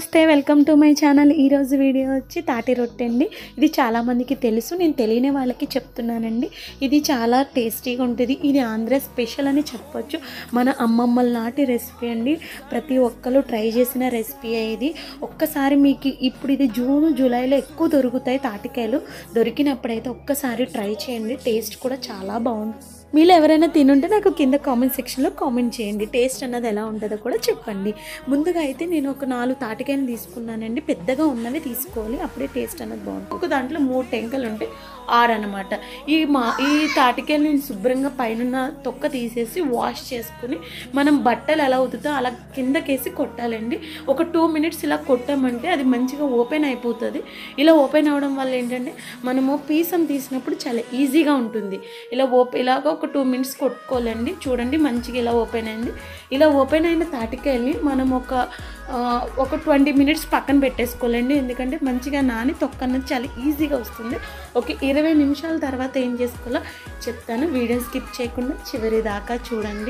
నమస్తే welcome to my channel ఈరోజు video వచ్చి తాటి రొట్టె అండి ఇది చాలామందికి తెలుసు నేను తెలియని వాళ్ళకి చెప్తున్నానండి ఇది చాలా టేస్టీగా ఉంటుంది ఇది ఆంధ్ర స్పెషల్ అని చెప్పొచ్చు మన అమ్మమ్మల నాటి రెసిపీ అండి ప్రతి ఒక్కరు ట్రై చేసిన రెసిపీ ఇది ఒక్కసారి మీకు ఇప్పుడు ఇది జూన్ జూలైలో ఎక్కువ దొరుకుతాయి తాటికాయలు దొరికినప్పుడైతే ఒక్కసారి ట్రై చేయండి టేస్ట్ కూడా చాలా బాగుంటుంది మీరు ఎవరైనా తినుంటే నాకు కింద కామెంట్ సెక్షన్లో కామెంట్ చేయండి టేస్ట్ అన్నది ఎలా ఉంటుందో కూడా చెప్పండి ముందుగా అయితే నేను ఒక నాలుగు తాటికాయలు తీసుకున్నానండి పెద్దగా ఉన్నవి తీసుకోవాలి అప్పుడే టేస్ట్ అన్నది బాగుంటుంది ఒక దాంట్లో మూడు టెంకలు ఉంటాయి ఆరు అనమాట ఈ మా ఈ తాటికాయలు నేను శుభ్రంగా పైన తొక్క తీసేసి వాష్ చేసుకుని మనం బట్టలు ఎలా అవుతుందో అలా కిందకేసి కొట్టాలండి ఒక టూ మినిట్స్ ఇలా కొట్టామంటే అది మంచిగా ఓపెన్ అయిపోతుంది ఇలా ఓపెన్ అవడం వల్ల ఏంటంటే మనము పీసం తీసినప్పుడు చాలా ఈజీగా ఉంటుంది ఇలా ఓపె ఇలాగ ఒక టూ మినిట్స్ కొట్టుకోవాలండి చూడండి మంచిగా ఇలా ఓపెన్ అయింది ఇలా ఓపెన్ అయిన తాటికాయల్ని మనం ఒక ఆ, ఒక ట్వంటీ మినిట్స్ పక్కన పెట్టేసుకోవాలండి ఎందుకంటే మంచిగా నాని తొక్క అన్నది చాలా ఈజీగా వస్తుంది ఒక ఇరవై నిమిషాల తర్వాత ఏం చేసుకోవాలో చెప్తాను వీడియో స్కిప్ చేయకుండా చివరి దాకా చూడండి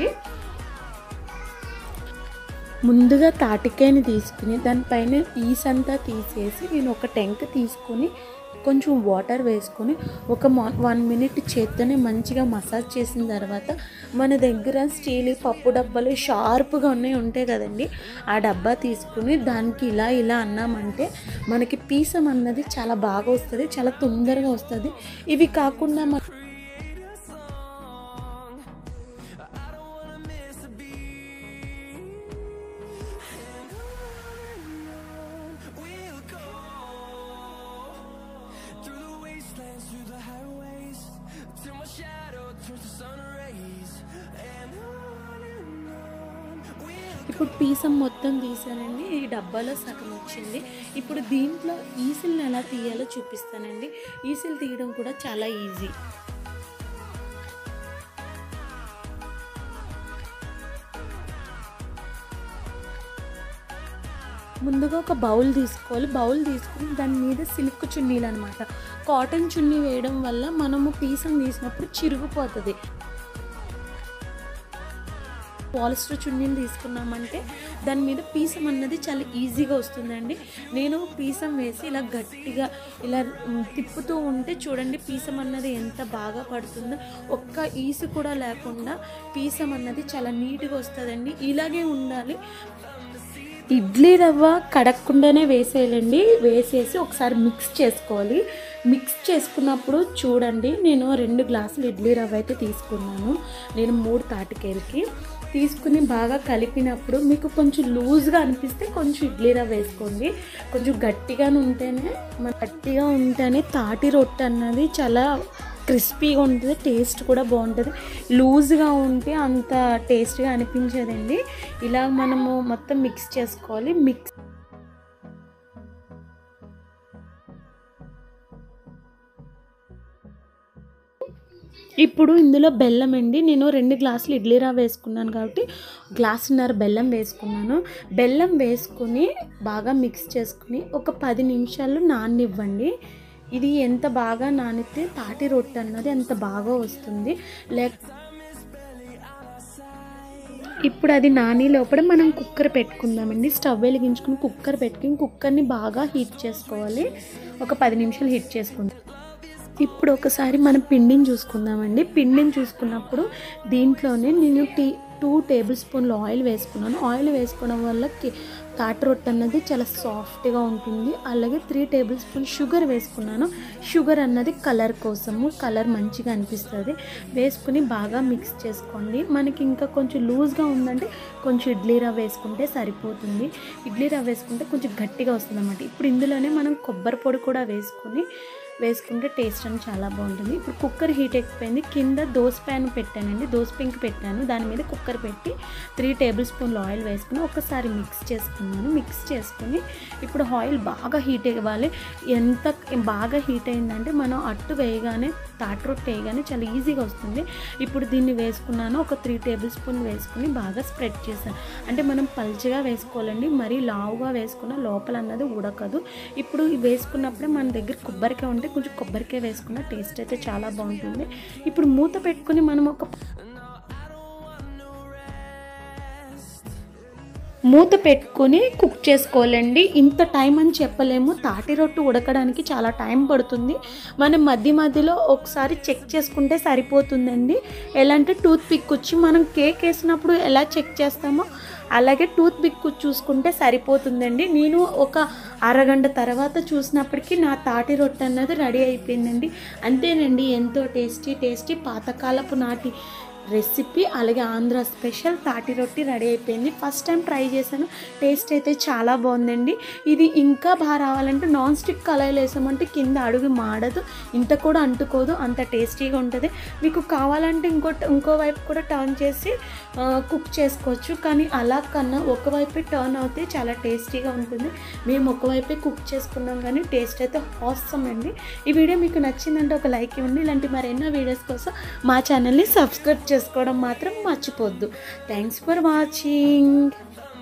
ముందుగా తాటికాయని తీసుకుని దానిపైన ఈసంతా తీసేసి నేను ఒక టెంక్ తీసుకొని కొంచెం వాటర్ వేసుకొని ఒక వన్ మినిట్ చేత్తోనే మంచిగా మసాజ్ చేసిన తర్వాత మన దగ్గర స్టీల్ పప్పు డబ్బాలు షార్ప్గా ఉన్నాయి ఉంటాయి కదండి ఆ డబ్బా తీసుకుని దానికి ఇలా ఇలా అన్నామంటే మనకి పీసం అన్నది చాలా బాగా వస్తుంది చాలా తొందరగా వస్తుంది ఇవి కాకుండా మన ఇప్పుడు పీసం మొత్తం తీసానండి ఈ డబ్బాలో సగం వచ్చింది ఇప్పుడు దీంట్లో ఈసిల్ని ఎలా తీయాలో చూపిస్తానండి ఈసిల్ తీయడం కూడా చాలా ఈజీ ముందుగా ఒక బౌల్ తీసుకోవాలి బౌల్ తీసుకుని దాని మీద సిల్క్ చున్నీలు అనమాట కాటన్ చున్నీ వేయడం వల్ల మనము పీసం తీసినప్పుడు చిరిగిపోతుంది పాలిస్టర్ చున్నీలు తీసుకున్నామంటే దాని మీద పీసం అన్నది చాలా ఈజీగా వస్తుందండి నేను పీసం వేసి ఇలా గట్టిగా ఇలా మ్, తిప్పుతూ ఉంటే చూడండి పీసం అన్నది ఎంత బాగా పడుతుందో ఒక్క ఈసు కూడా లేకుండా పీసం అన్నది చాలా నీట్గా వస్తుందండి ఇలాగే ఉండాలి ఇడ్లీ రవ్వ కడగకుండానే వేసేయాలండి వేసేసి ఒకసారి మిక్స్ చేసుకోవాలి మిక్స్ చేసుకున్నప్పుడు చూడండి నేను రెండు గ్లాసులు ఇడ్లీ రవ్వ అయితే తీసుకున్నాను నేను మూడు తాటికేలకి తీసుకుని బాగా కలిపినప్పుడు మీకు కొంచెం లూజ్గా అనిపిస్తే కొంచెం ఇడ్లీ రవ్వ వేసుకోండి కొంచెం గట్టిగానే ఉంటేనే మన గట్టిగా ఉంటేనే తాటి రొట్టె అన్నది చాలా క్రిస్పీగా ఉంటుంది టేస్ట్ కూడా బాగుంటుంది లూజ్గా ఉంటే అంత టేస్ట్గా అనిపించదండి ఇలా మనము మొత్తం మిక్స్ చేసుకోవాలి మిక్స్ ఇప్పుడు ఇందులో బెల్లం అండి నేను రెండు గ్లాసులు ఇడ్లీ రవ్వ వేసుకున్నాను కాబట్టి గ్లాసున్నర బెల్లం వేసుకున్నాను బెల్లం వేసుకుని బాగా మిక్స్ చేసుకుని ఒక పది నిమిషాలు నాననివ్వండి ఇది ఎంత బాగా నానితే తాటి రొట్టె అన్నది అంత బాగా వస్తుంది లేక ఇప్పుడు అది నాని లోపల మనం కుక్కర్ పెట్టుకుందామండి స్టవ్ వెలిగించుకుని కుక్కర్ పెట్టుకుని కుక్కర్ని బాగా హీట్ చేసుకోవాలి ఒక పది నిమిషాలు హీట్ చేసుకుందాం ఇప్పుడు ఒకసారి మనం పిండిని చూసుకుందామండి పిండిని చూసుకున్నప్పుడు దీంట్లోనే నేను టీ టూ టేబుల్ స్పూన్లు ఆయిల్ వేసుకున్నాను ఆయిల్ వేసుకోవడం వల్ల కి- తాటి రొట్టె అన్నది చాలా సాఫ్ట్గా ఉంటుంది అలాగే త్రీ టేబుల్ స్పూన్ షుగర్ వేసుకున్నాను షుగర్ అన్నది కలర్ కోసము కలర్ మంచిగా అనిపిస్తుంది వేసుకుని బాగా మిక్స్ చేసుకోండి మనకి ఇంకా కొంచెం లూజ్గా ఉందంటే కొంచెం ఇడ్లీ రవ్వ వేసుకుంటే సరిపోతుంది ఇడ్లీ రవ్వ వేసుకుంటే కొంచెం గట్టిగా వస్తుంది అన్నమాట ఇప్పుడు ఇందులోనే మనం కొబ్బరి పొడి కూడా వేసుకొని వేసుకుంటే టేస్ట్ అని చాలా బాగుంటుంది ఇప్పుడు కుక్కర్ హీట్ ఎక్కిపోయింది కింద దోశ ప్యాన్ పెట్టానండి దోశ పింక్ పెట్టాను దాని మీద కుక్కర్ పెట్టి త్రీ టేబుల్ స్పూన్లు ఆయిల్ వేసుకుని ఒకసారి మిక్స్ చేసుకున్నాను మిక్స్ చేసుకుని ఇప్పుడు ఆయిల్ బాగా హీట్ అవ్వాలి ఎంత బాగా హీట్ అయిందంటే మనం అట్టు వేయగానే తాటి రొట్టె వేయగానే చాలా ఈజీగా వస్తుంది ఇప్పుడు దీన్ని వేసుకున్నాను ఒక త్రీ టేబుల్ స్పూన్ వేసుకుని బాగా స్ప్రెడ్ చేశాను అంటే మనం పల్చగా వేసుకోవాలండి మరీ లావుగా వేసుకున్న లోపల అన్నది ఉడకదు ఇప్పుడు ఇవి వేసుకున్నప్పుడే మన దగ్గర కొబ్బరికాయ ఉంటే కొంచెం కొబ్బరికాయ వేసుకున్న టేస్ట్ అయితే చాలా బాగుంటుంది ఇప్పుడు మూత పెట్టుకుని మనం ఒక మూత పెట్టుకొని కుక్ చేసుకోవాలండి ఇంత టైం అని చెప్పలేము తాటి రొట్టు ఉడకడానికి చాలా టైం పడుతుంది మనం మధ్య మధ్యలో ఒకసారి చెక్ చేసుకుంటే సరిపోతుందండి ఎలా అంటే టూత్ పిక్ వచ్చి మనం కేక్ వేసినప్పుడు ఎలా చెక్ చేస్తామో అలాగే టూత్ పిక్ చూసుకుంటే సరిపోతుందండి నేను ఒక అరగంట తర్వాత చూసినప్పటికీ నా తాటి రొట్టె అన్నది రెడీ అయిపోయిందండి అంతేనండి ఎంతో టేస్టీ టేస్టీ పాతకాలపు నాటి రెసిపీ అలాగే ఆంధ్ర స్పెషల్ తాటి రొట్టి రెడీ అయిపోయింది ఫస్ట్ టైం ట్రై చేశాను టేస్ట్ అయితే చాలా బాగుందండి ఇది ఇంకా బాగా రావాలంటే నాన్ స్టిక్ కళాయిలు వేసామంటే కింద అడుగు మాడదు ఇంత కూడా అంటుకోదు అంత టేస్టీగా ఉంటుంది మీకు కావాలంటే ఇంకో ఇంకో వైపు కూడా టర్న్ చేసి ఆ, కుక్ చేసుకోవచ్చు కానీ అలా కన్నా ఒకవైపే టర్న్ అవుతే చాలా టేస్టీగా ఉంటుంది మేము ఒకవైపే కుక్ చేసుకున్నాం కానీ టేస్ట్ అయితే అవసరం అండి ఈ వీడియో మీకు నచ్చిందంటే ఒక లైక్ ఇవ్వండి ఇలాంటి మరెన్నో వీడియోస్ కోసం మా ఛానల్ని సబ్స్క్రైబ్ చేసుకోవడం మాత్రం మర్చిపోద్దు థ్యాంక్స్ ఫర్ వాచింగ్